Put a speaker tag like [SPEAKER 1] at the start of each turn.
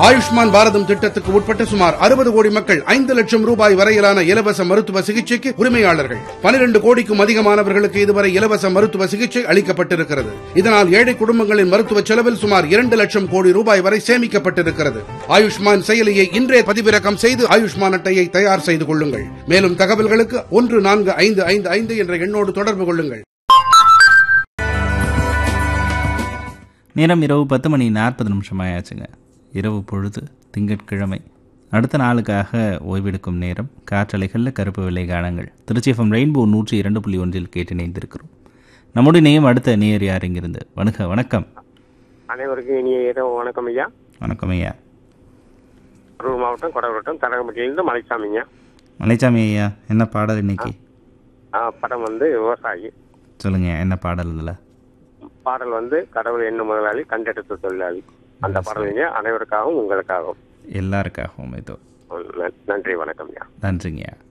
[SPEAKER 1] ஆயுஷ்மான் பாரதம் திட்டத்துக்கு உட்பட்ட சுமார் அறுபது கோடி மக்கள் ஐந்து லட்சம் ரூபாய் வரையிலான இலவச மருத்துவ சிகிச்சைக்கு உரிமையாளர்கள் பனிரெண்டு கோடிக்கும் அதிகமானவர்களுக்கு இதுவரை இலவச மருத்துவ சிகிச்சை அளிக்கப்பட்டிருக்கிறது இதனால் ஏழை குடும்பங்களின் மருத்துவ செலவில் சுமார் இரண்டு லட்சம் கோடி ரூபாய் வரை சேமிக்கப்பட்டிருக்கிறது ஆயுஷ்மான் செயலியை இன்றே பதிவிறக்கம் செய்து ஆயுஷ்மான் அட்டையை தயார் செய்து கொள்ளுங்கள் மேலும் தகவல்களுக்கு ஒன்று நான்கு ஐந்து ஐந்து ஐந்து என்ற எண்ணோடு தொடர்பு கொள்ளுங்கள்
[SPEAKER 2] நேரம் இரவு பத்து மணி நாற்பது நிமிஷம் ஆயாச்சுங்க இரவு பொழுது திங்கட்கிழமை அடுத்த நாளுக்காக ஓய்வெடுக்கும் நேரம் காற்றலைகளில் கருப்பு வெள்ளை காலங்கள் திருச்சி எஃப்எம் ரெயின்போ நூற்றி இரண்டு புள்ளி ஒன்றில் கேட்டு இணைந்திருக்கிறோம் நம்முடைய நேயம் அடுத்த நேயர் யார் இங்கிருந்து வணக்க வணக்கம்
[SPEAKER 3] அனைவருக்கும் இனிய இரவு வணக்கம் ஐயா
[SPEAKER 2] வணக்கம் ஐயா
[SPEAKER 3] கரூர் மாவட்டம் கொடவட்டம் தரகம்பட்டியிலிருந்து மலைசாமிங்க
[SPEAKER 2] மலைச்சாமி ஐயா என்ன பாடல் இன்னைக்கு
[SPEAKER 3] ஆ, படம் வந்து விவசாயி
[SPEAKER 2] சொல்லுங்க என்ன பாடல் இதில்
[SPEAKER 3] பாடல் வந்து கடவுள் என்ன முதலாளி கண்டெடுத்த தொழிலாளி அந்த பாடலிங்க அனைவருக்காகவும் உங்களுக்காகவும்
[SPEAKER 2] எல்லாருக்காகவும் இதோ
[SPEAKER 3] நன்றி வணக்கம் ஐயா
[SPEAKER 2] நன்றிங்கய்யா